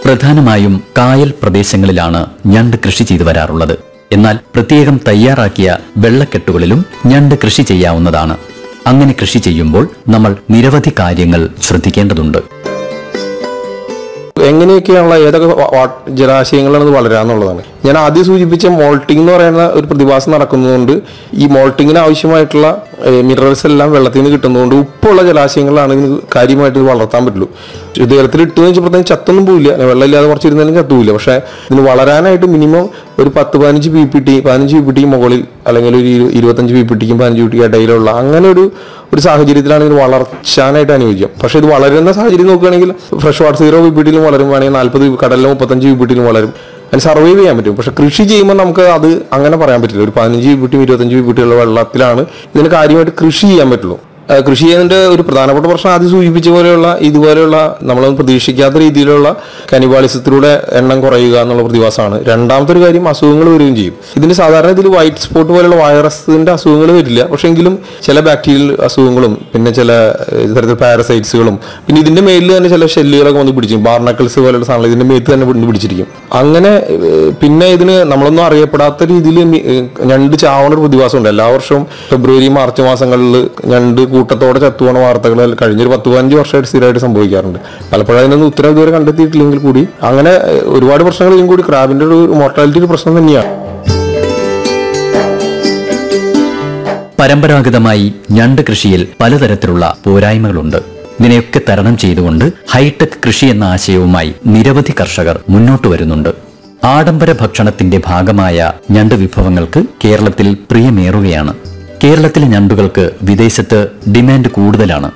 പ്രധാനമായും കായൽ പ്രദേശങ്ങളിലാണ് ഞണ്ട് കൃഷി ചെയ്തു വരാറുള്ളത് എന്നാൽ പ്രത്യേകം തയ്യാറാക്കിയ വെള്ളക്കെട്ടുകളിലും ഞണ്ട് കൃഷി ചെയ്യാവുന്നതാണ് അങ്ങനെ കൃഷി ചെയ്യുമ്പോൾ നമ്മൾ നിരവധി കാര്യങ്ങൾ ശ്രദ്ധിക്കേണ്ടതുണ്ട് എങ്ങനെയൊക്കെയാണുള്ള ഏതൊക്കെ വ- വാ- ജലാശയങ്ങളാണ് ഇത് വളരാന്നുള്ളതാണ് ഞാൻ ആദ്യം സൂചിപ്പിച്ച മോൾട്ടിംഗ് എന്ന് പറയുന്ന ഒരു പ്രതിഭാസം നടക്കുന്നതുകൊണ്ട് ഈ മോൾട്ടിങ്ങിന് ആവശ്യമായിട്ടുള്ള മിനറൽസ് എല്ലാം വെള്ളത്തിൽ നിന്ന് കിട്ടുന്നതുകൊണ്ട് ഉപ്പുള്ള ജലാശയങ്ങളാണ് ഇതിന് കാര്യമായിട്ട് ഇത് വളർത്താൻ പറ്റുള്ളൂ ഇത് ജലത്തിൽ ഇട്ടെന്ന് വെച്ചപ്പോഴത്തേക്കും ചത്തൊന്നും പോവില്ല വെള്ളമില്ലാതെ കുറച്ചിരുന്നാലും ചത്തുമില്ല പക്ഷേ ഇതിന് വളരാനായിട്ട് മിനിമം ഒരു പത്ത് പതിനഞ്ച് പി പി ടി പതിനഞ്ച് പി പി ടി മുകളിൽ അല്ലെങ്കിൽ ഒരു ഇരു- ഇരുപത്തഞ്ച് പി പി ടിക്കും പതിനഞ്ച് പി ടി ഇടയിലുള്ള അങ്ങനെ ഒരു ഒരു സാഹചര്യത്തിലാണ് ഇതിന് വളർച്ചാനായിട്ട് അനുയോജ്യം പക്ഷേ ഇത് വളരുന്ന സാഹചര്യം നോക്കുകയാണെങ്കിൽ fresh water zero P P ടിയിലും വളരും വേണമെങ്കിൽ നാൽപ്പത് കടലിലും മുപ്പത്തഞ്ച് പി പി ടിയിലും വളരും അതിന് സർവൈവ് ചെയ്യാൻ പറ്റും പക്ഷെ കൃഷി ചെയ്യുമ്പോൾ നമുക്ക് അത് അങ്ങനെ പറയാൻ പറ്റില്ല ഒരു പതിനഞ്ച് പി ടി ഇരുപത്തഞ്ച് പി ടി ഉള്ള വെള്ളത്തിലാണ് ഇതിന് കാര്യമായിട്ട് കൃഷി ചെയ്യാൻ പറ്റുള്ളൂ ആ, കൃഷി ചെയ്യുന്നതിന്റെ ഒരു പ്രധാനപ്പെട്ട പ്രശ്നം ആദ്യം സൂചിപ്പിച്ച പോലെയുള്ള ഇതുപോലെയുള്ള നമ്മളൊന്നും പ്രതീക്ഷിക്കാത്ത രീതിയിലുള്ള കനിവാളിസത്തിലൂടെ എണ്ണം കുറയുക എന്നുള്ള പ്രതിഭാസമാണ് രണ്ടാമത്തെ ഒരു കാര്യം അസുഖങ്ങൾ വരികയും ചെയ്യും ഇതിന് സാധാരണ ഇതിൽ വൈറ്റ് സ്പോട്ട് പോലെയുള്ള വൈറസിന്റെ അസുഖങ്ങൾ വരില്ല പക്ഷെ എങ്കിലും ചില ബാക്ടീരിയൽ അസുഖങ്ങളും പിന്നെ ചില ഏഹ്, തരത്തിൽ പാരസൈറ്റ്സുകളും പിന്നെ ഇതിന്റെ മേലിൽ തന്നെ ചില ഷെല്ലുകളൊക്കെ വന്ന് പിടിച്ചിരിക്കും ബാർണക്കിൾസ് പോലെയുള്ള സാധനങ്ങൾ ഇതിന്റെ മേത്ത് തന്നെ വന്ന് പിടിച്ചിരിക്കും അങ്ങനെ ഏഹ്, പിന്നെ ഇതിന് നമ്മളൊന്നും അറിയപ്പെടാത്ത രീതിയിൽ മി- ഏഹ്, ഞണ്ട് ചാവണ ഒരു പ്രതിഭാസമുണ്ട് എല്ലാ വർഷവും ഫെബ്രുവരി മാർച്ച് മാസങ്ങളിൽ ഞണ്ട് കൂട്ടത്തോടെ ചത്തുപോണ വാർത്തകൾ കഴിഞ്ഞൊരു പത്ത് പതിനഞ്ച് വർഷമായിട്ട് സ്ഥിരമായിട്ട് സംഭവിക്കാറുണ്ട് പലപ്പോഴും അതിനൊന്നും ഉത്തരം ഇതുവരെ കണ്ടെത്തിയിട്ടില്ലെങ്കിൽ കൂടി അങ്ങനെ ഏഹ്, ഒരുപാട് പ്രശ്നങ്ങളിലും കൂടി ക്രാബിന്റെ ഒരു മോർട്ടാലിറ്റി ഒരു പ്രശ്നം തന്നെയാണ് പരമ്പരാഗതമായി ഞണ്ട് കൃഷിയിൽ പലതരത്തിലുള്ള പോരായ്മകളുണ്ട് ഇതിനെയൊക്കെ തരണം ചെയ്തുകൊണ്ട് ഹൈടെക് കൃഷി എന്ന ആശയവുമായി നിരവധി കർഷകർ മുന്നോട്ട് വരുന്നുണ്ട് ആഡംബര ഭക്ഷണത്തിന്റെ ഭാഗമായ ഞണ്ട് വിഭവങ്ങൾക്ക് കേരളത്തിൽ പ്രിയമേറുകയാണ് കേരളത്തിലെ ഞണ്ടുകൾക്ക് വിദേശത്ത് ഡിമാൻഡ് കൂടുതലാണ്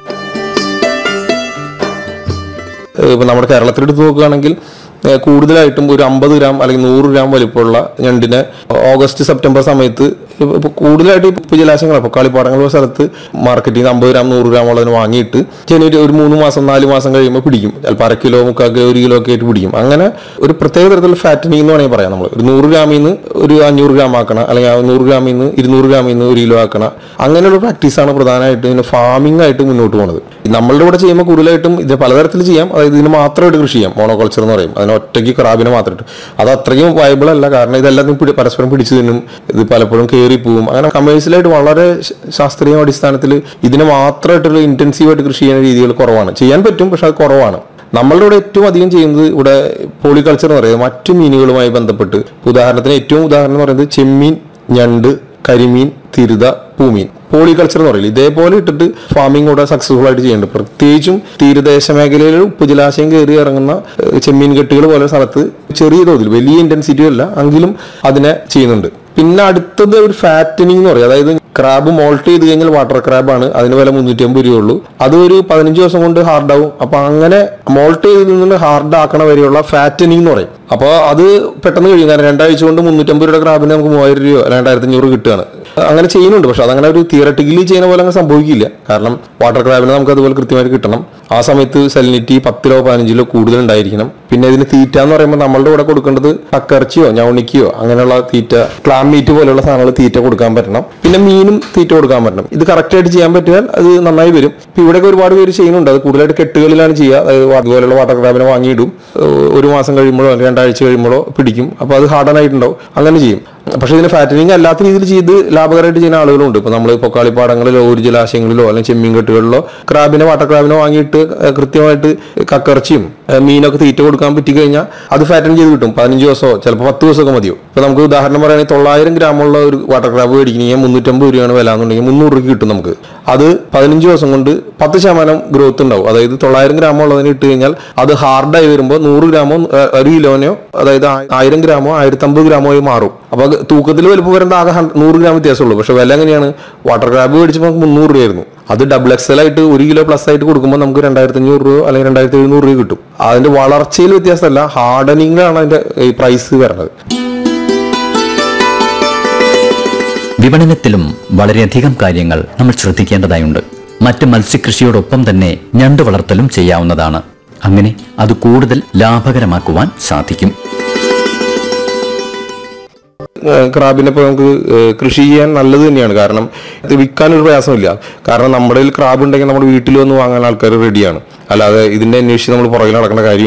ഏഹ് ഇപ്പൊ നമ്മുടെ കേരളത്തിൽ എടുത്ത് നോക്കുകയാണെങ്കിൽ ഏഹ് കൂടുതലായിട്ടും ഒരു അമ്പത് ഗ്രാം അല്ലെങ്കിൽ നൂറ് ഗ്രാം വലിപ്പമുള്ള ഞണ്ടിനെ ഓഗസ്റ്റ് സെപ്റ്റംബർ സമയത്ത് ഇപ്പൊ- ഇപ്പൊ കൂടുതലായിട്ട് ഇപ്പൊ ഉപ്പ് ജലാശയങ്ങൾ ഇപ്പോൾ കളിപ്പാടങ്ങൾ ഉള്ള സ്ഥലത്ത് മാർക്കറ്റിൽ നിന്ന് അമ്പത് ഗ്രാം നൂറ് ഗ്രാം ഉള്ളതിന് വാങ്ങിയിട്ട് ജനുവരി ഒരു മൂന്ന് മാസം നാല് മാസം കഴിയുമ്പോൾ പിടിക്കും ചിലപ്പോൾ അര കിലോ മുക്കാൽ കിലോ ഒരു കിലോ ഒക്കെ ആയിട്ട് പിടിക്കും അങ്ങനെ ഒരു പ്രത്യേക തരത്തിലുള്ള ഫാറ്റനിങ് എന്ന് വേണമെങ്കിൽ പറയാം നമ്മൾ ഒരു നൂറ് ഗ്രാമിൽ നിന്ന് ഒരു അഞ്ഞൂറ് ഗ്രാം ആക്കണം അല്ലെങ്കിൽ ആ നൂറ് ഗ്രാമിൽ നിന്ന് ഇരുന്നൂറ് ഗ്രാമിൽ നിന്ന് ഒരു കിലോ ആക്കണം അങ്ങനെയുള്ള പ്രാക്ടീസാണ് പ്രധാനമായിട്ട് ഇതിന് ഫാമിംഗ് ആയിട്ട് മുന്നോട്ട് പോകുന്നത് നമ്മളുടെ ഇവിടെ ചെയ്യുമ്പോൾ കൂടുതലായിട്ടും ഇത് പലതരത്തിൽ ചെയ്യാം അതായത് ഇതിന് മാത്രമായിട്ട് കൃഷി ചെയ്യാം മോണോകൾച്ചർ എന്ന് പറയും അതിന് ഒറ്റയ്ക്ക് ക്രാബിനെ മാത്രമായിട്ട് അത് അത്രയ്ക്കും വയബിൾ അല്ല കാരണം ഇതെല്ലാം പിടി പരസ്പരം പിടിച്ചു തിന്നും ഇത് പലപ്പോഴും കയറി പോവും അങ്ങനെ കമേഴ്സ്യലായിട്ട് വളരെ ശ- ശാസ്ത്രീയ അടിസ്ഥാനത്തിൽ ഇതിനെ മാത്രമായിട്ടുള്ള ഇന്റൻസീവായിട്ട് കൃഷി ചെയ്യുന്ന രീതികൾ കുറവാണ് ചെയ്യാൻ പറ്റും പക്ഷെ അത് കുറവാണ് നമ്മളുടെ ഇവിടെ ഏറ്റവും അധികം ചെയ്യുന്നത് ഇവിടെ പോളികൾച്ചർ എന്ന് പറയുന്നത് മറ്റു മീനുകളുമായി ബന്ധപ്പെട്ട് ഉദാഹരണത്തിന് ഏറ്റവും ഉദാഹരണം എന്ന് പറയുന്നത് ചെമ്മീൻ ഞണ്ട് കരിമീൻ തിരുത പൂമീൻ പോളികൾച്ചർ എന്ന് പറയില്ല ഇതേപോലെ ഇട്ടിട്ട് ഫാമിംഗ് കൂടെ സക്സസ്ഫുൾ ആയിട്ട് ചെയ്യുന്നുണ്ട് പ്രത്യേകിച്ചും തീരദേശ മേഖലയിൽ ഉപ്പുജലാശയം കയറി ഇറങ്ങുന്ന ഏഹ്, ചെമ്മീൻ കെട്ടുകൾ പോലെ സ്ഥലത്ത് ചെറിയ തോതിൽ വലിയ ഇന്റൻസിറ്റി അല്ല എങ്കിലും അതിനെ ചെയ്യുന്നുണ്ട് പിന്നെ അടുത്തത് ഒരു ഫാറ്റനിങ് എന്ന് പറയും അതായത് ക്രാബ് മോൾട്ട് ചെയ്ത് കഴിഞ്ഞാൽ വാട്ടർ ക്രാബാണ് അതിന് വില മുന്നൂറ്റി അമ്പത് രൂപയുള്ളൂ അത് ഒരു പതിനഞ്ച് ദിവസം കൊണ്ട് ഹാർഡ് ആവും അപ്പൊ അങ്ങനെ മോൾട്ട് ചെയ്ത് നിന്ന് ഹാർഡ് ആക്കണ വരെയുള്ള ഫാറ്റനിങ് എന്ന് പറയും അപ്പോൾ അത് പെട്ടെന്ന് കഴിയും കാരണം രണ്ടാഴ്ച കൊണ്ട് മുന്നൂറ്റമ്പത് രൂപയുടെ ക്രാബിന് നമുക്ക് മൂവായിരം രൂപ രണ്ടായിരത്തി അഞ്ഞൂറ് കിട്ടുകയാണ് അങ്ങനെ ചെയ്യുന്നുണ്ട് പക്ഷെ അതങ്ങനെ ഒരു തിയറട്ടിക്കലി ചെയ്യുന്ന പോലെ അങ്ങനെ സംഭവിക്കില്ല കാരണം വാട്ടർ ക്രാബിന് നമുക്ക് അതുപോലെ കൃത്യമായിട്ട് കിട്ടണം ആ സമയത്ത് സെലിനിറ്റി പത്തിലോ പതിനഞ്ചിലോ കൂടുതൽ ഉണ്ടായിരിക്കണം പിന്നെ ഇതിന് തീറ്റ എന്ന് പറയുമ്പോൾ നമ്മളുടെ ഇവിടെ കൊടുക്കേണ്ടത് കക്കറച്ചിയോ ഞവണിക്കയോ അങ്ങനെയുള്ള തീറ്റ ക്ലാം മീറ്റ് പോലെയുള്ള സാധനങ്ങൾ തീറ്റ കൊടുക്കാൻ പറ്റണം പിന്നെ മീനും തീറ്റ കൊടുക്കാൻ പറ്റണം ഇത് കറക്റ്റ് ആയിട്ട് ചെയ്യാൻ പറ്റിയാൽ അത് നന്നായി വരും ഇപ്പൊ ഇവിടെയൊക്കെ ഒരുപാട് പേര് ചെയ്യുന്നുണ്ട് അത് കൂടുതലായിട്ട് കെട്ടുകളിലാണ് ചെയ്യുക അതായത് അതുപോലെയുള്ള വാട്ടർ ക്രാബിനെ വാങ്ങിയിടും ഏഹ് ഒരു മാസം കഴിയുമ്പോഴോ അല്ലെങ്കിൽ രണ്ടാഴ്ച കഴിയുമ്പോഴോ പിടിക്കും അപ്പോൾ അത് ഹാർഡൻ ആയിട്ടുണ്ടാവും അങ്ങനെ ചെയ്യും പക്ഷേ ഇതിന് ഫാറ്റനിങ് അല്ലാത്ത രീതിയിൽ ചെയ്ത് ലാഭകരമായിട്ട് ചെയ്യുന്ന ആളുകളുണ്ട് ഇപ്പൊ നമ്മൾ പൊക്കാളിപ്പാടങ്ങളിലോ ഒരു ജലാശയങ്ങളിലോ അല്ലെങ്കിൽ ചെമ്മീൻ കെട്ടുകളിലോ ക്രാബിനെ വാട്ടർ ക്രാബിനെ വാങ്ങിയിട്ട് ഏഹ് കൃത്യമായിട്ട് കക്കറച്ചിയും ഏഹ് മീനൊക്കെ തീറ്റ കൊടുക്കാൻ പറ്റി കഴിഞ്ഞാൽ അത് ഫാറ്റൻ ചെയ്ത് കിട്ടും പതിനഞ്ച് ദിവസമോ ചിലപ്പോൾ പത്ത് ദിവസമൊക്കെ മതിയോ ഇപ്പൊ നമുക്ക് ഉദാഹരണം പറയുകയാണെങ്കിൽ തൊള്ളായിരം ഗ്രാമുള്ള ഒരു വാട്ടർ ക്രാബ് മേടിക്കണമെങ്കിൽ മുന്നൂറ്റമ്പത് രൂപയാണ് വില എന്നുണ്ടെങ്കിൽ മുന്നൂറ് രൂപയ്ക്ക് കിട്ടും നമുക്ക് അത് പതിനഞ്ച് ദിവസം കൊണ്ട് പത്ത് ശതമാനം ഗ്രോത്ത് ഉണ്ടാവും അതായത് തൊള്ളായിരം ഗ്രാമോ ഉള്ളതിന് ഇട്ട് കഴിഞ്ഞാൽ അത് ഹാർഡായി വരുമ്പോൾ നൂറ് ഗ്രാമോ ഏഹ് ഒരു കിലോനോ അതായത് ആ- ആയിരം ഗ്രാമോ ആയിരത്തമ്പത് ഗ്രാമോ ആയി മാറും അപ്പൊ അത് തൂക്കത്തിൽ വലുപ്പം വരുന്നത് ആകെ ഹൺ- നൂറ് ഗ്രാം വ്യത്യാസമുള്ളൂ പക്ഷെ വില എങ്ങനെയാണ് വാട്ടർ ക്രാബ് മേടിച്ചപ്പോൾ നമുക്ക് മുന്നൂറ് രൂപയായിരുന്നു അത് ഡബിൾ എക്സൽ ആയിട്ട് ഒരു കിലോ പ്ലസ് ആയിട്ട് കൊടുക്കുമ്പോൾ നമുക്ക് രണ്ടായിരത്തി അഞ്ഞൂറ് രൂപ അല്ലെങ്കിൽ രണ്ടായിരത്തി എഴുന്നൂറ് രൂപ കിട്ടും അതിന്റെ വളർച്ചയിൽ വ്യത്യാസമല്ല ഹാർഡനിങ്ങിലാണ് അതിന്റെ പ്രൈസ് വരുന്നത് വിപണനത്തിലും വളരെയധികം കാര്യങ്ങൾ നമ്മൾ ശ്രദ്ധിക്കേണ്ടതായുണ്ട് മറ്റ് മത്സ്യകൃഷിയോടൊപ്പം തന്നെ ഞണ്ട് വളർത്തലും ചെയ്യാവുന്നതാണ് അങ്ങനെ അത് കൂടുതൽ ലാഭകരമാക്കുവാൻ സാധിക്കും ഏഹ് ക്രാബിനെ ഇപ്പോൾ നമുക്ക് ഏഹ് കൃഷി ചെയ്യാൻ നല്ലത് തന്നെയാണ് കാരണം ഇത് വിൽക്കാനൊരു പ്രയാസമില്ല കാരണം നമ്മുടെ കയ്യിൽ ക്രാബ് ഉണ്ടെങ്കിൽ നമ്മുടെ വീട്ടിൽ വന്ന് വാങ്ങാൻ ആൾക്കാർ റെഡിയാണ് അല്ലാതെ ഇതിന്റെ അന്വേഷിച്ച് നമ്മൾ പുറകിൽ നടക്കേണ്ട കാര്യം